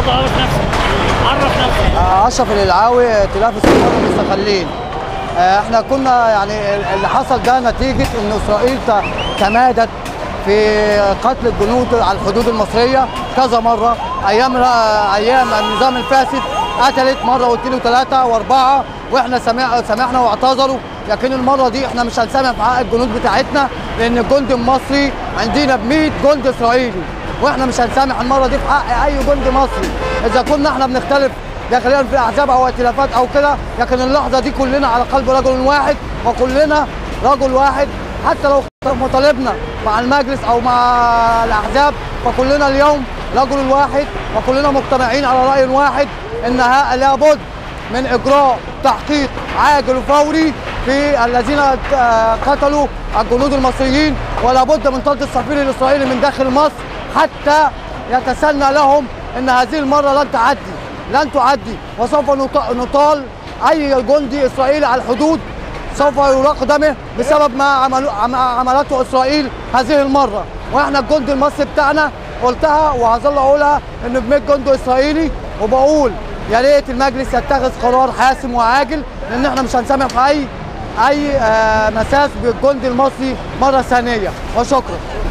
اتفضل عرف نفسك عرف نفسك آه، اشرف الالعاوي ائتلاف الثوار المستقلين آه، احنا كنا يعني اللي حصل ده نتيجه ان اسرائيل ت- تمادت في قتل الجنود على الحدود المصريه كذا مره ايام ايام النظام الفاسد قتلت مره واثنين وثلاثه واربعه واحنا سمع سمعنا واعتذروا لكن المره دي احنا مش هنسامح في حق الجنود بتاعتنا لان الجند المصري عندنا ب 100 جند اسرائيلي واحنا مش هنسامح المره دي في حق اي جند مصري اذا كنا احنا بنختلف داخليا في احزاب او ائتلافات او كده لكن اللحظه دي كلنا على قلب رجل واحد وكلنا رجل واحد حتى لو مطالبنا مع المجلس او مع الاحزاب فكلنا اليوم رجل واحد وكلنا مجتمعين على راي واحد ان ها- لابد من اجراء تحقيق عاجل وفوري في الذين آه، قتلوا الجنود المصريين ولا بد من طرد السفير الاسرائيلي من داخل مصر حتى يتسنى لهم ان هذه المره لن تعدي لن تعدي وسوف نط- نطال اي جندي اسرائيلي على الحدود سوف يراق دمه بسبب ما عملوا عم- عملته اسرائيل هذه المره واحنا الجندي المصري بتاعنا قلتها وهظل اقولها انه ب 100 جندي اسرائيلي وبقول يا ريت المجلس يتخذ قرار حاسم وعاجل لان احنا مش هنسامح في اي اي آه، مساس بالجندي المصري مره ثانيه وشكرا